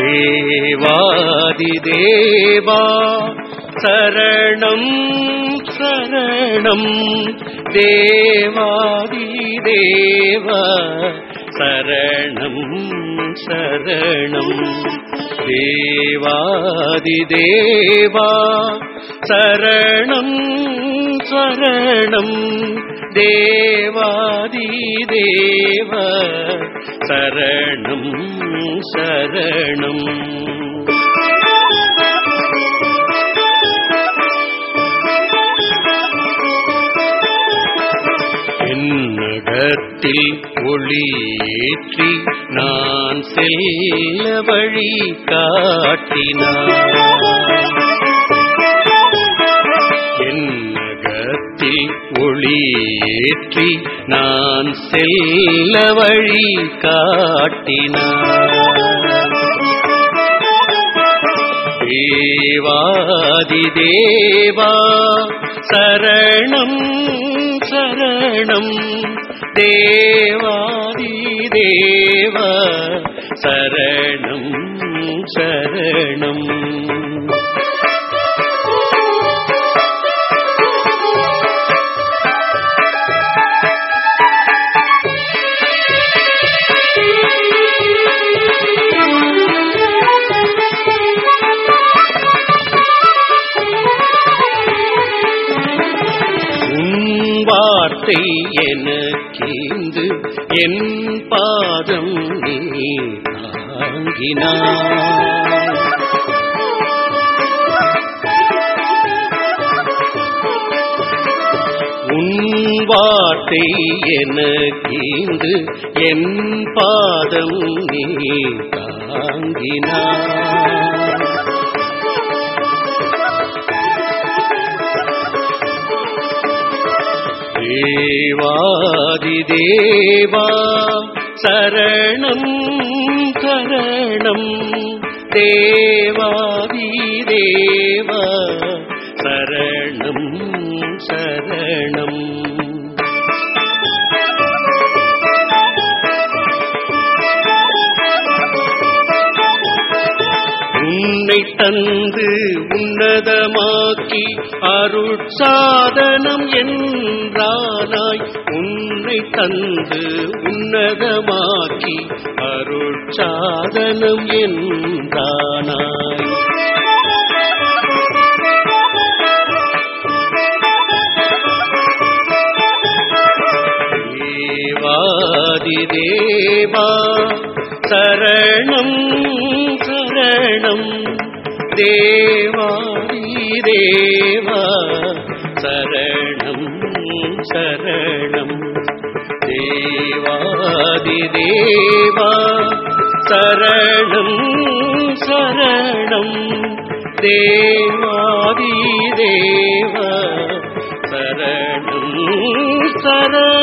தேவாதி தேவா சரணம் சரணம் தேவாதி தேவா சரணம் சரணம் தேவாதி தேவா சரணம் சரணம் தேவாதி தேவ சரணம் சரணம் என்னகத்தில் ஒளியேற்றி நான் செல்ல வழி காட்டினான் என்னகத்தில் ஒளியேற்றி நான் செல்ல வழி காட்டினான் தேவாதி தேவா சரணம் சரணம் தேவாதி தேவா சரணம் சரணம் உன் வார்த்தை எனக்கேந்து என் பாதம் நீ தாங்கினாய் உன் வார்த்தை எனக்கேந்து என் பாதம் நீ தாங்கினாய் தேவாதி தேவா சரணம் சரணம் தேவாதி தேவா சரணம் சரணம் உன்னை தந்து உன்னதமாக்கி அருட்சாதனம் என்றானாய் உன்னை தந்து உன்னதமாக்கி அருட்சாதனம் என்றானாய் தேவாதி தேவா சரணம் சரணம் தேவாதி தேவா சரணம் சரணம் தேவாதி தேவா சரணம் சரணம் தேவாதி தேவா சரணம் சரணம்